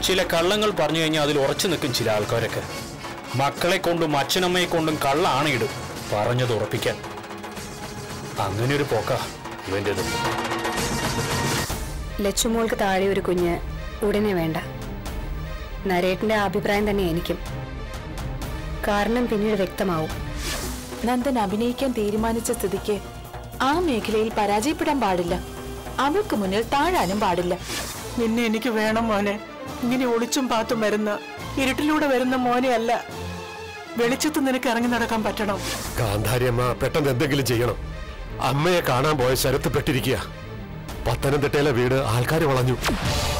ചില കള്ളങ്ങൾ പറഞ്ഞു കഴിഞ്ഞാൽ അതിൽ ഉറച്ചു നിൽക്കും ചില ആൾക്കാരൊക്കെ മക്കളെ കൊണ്ടും അച്ഛനമ്മയെ കൊണ്ടും കള്ളാണ് ഇടും പറഞ്ഞത് ഉറപ്പിക്കാൻ അങ്ങനെ ഒരു പോക്ക ഇവൻ്റെത് ലച്ചുമോൾക്ക് താഴെ ഒരു കുഞ്ഞ് ഉടനെ വേണ്ട നരേട്ടന്റെ അഭിപ്രായം തന്നെ എനിക്കും കാരണം പിന്നീട് വ്യക്തമാവും നന്ദൻ അഭിനയിക്കാൻ തീരുമാനിച്ച സ്ഥിതിക്ക് ആ മേഖലയിൽ പരാജയപ്പെടാൻ പാടില്ല അവൾക്ക് മുന്നിൽ താഴാനും പാടില്ല നിന്നെ എനിക്ക് വേണം മോനെ ഇങ്ങനെ ഒളിച്ചും പാത്തും വരുന്ന ഇരുട്ടിലൂടെ വരുന്ന മോനെ അല്ല വെളിച്ചത്ത് നിനക്ക് ഇറങ്ങി നടക്കാൻ പറ്റണം കാന്താരി അമ്മ പെട്ടെന്ന് എന്തെങ്കിലും ചെയ്യണം അമ്മയെ കാണാൻ പോയ ശരത്ത് പെട്ടിരിക്കുക പത്തനംതിട്ടയിലെ വീട് ആൾക്കാർ വളഞ്ഞു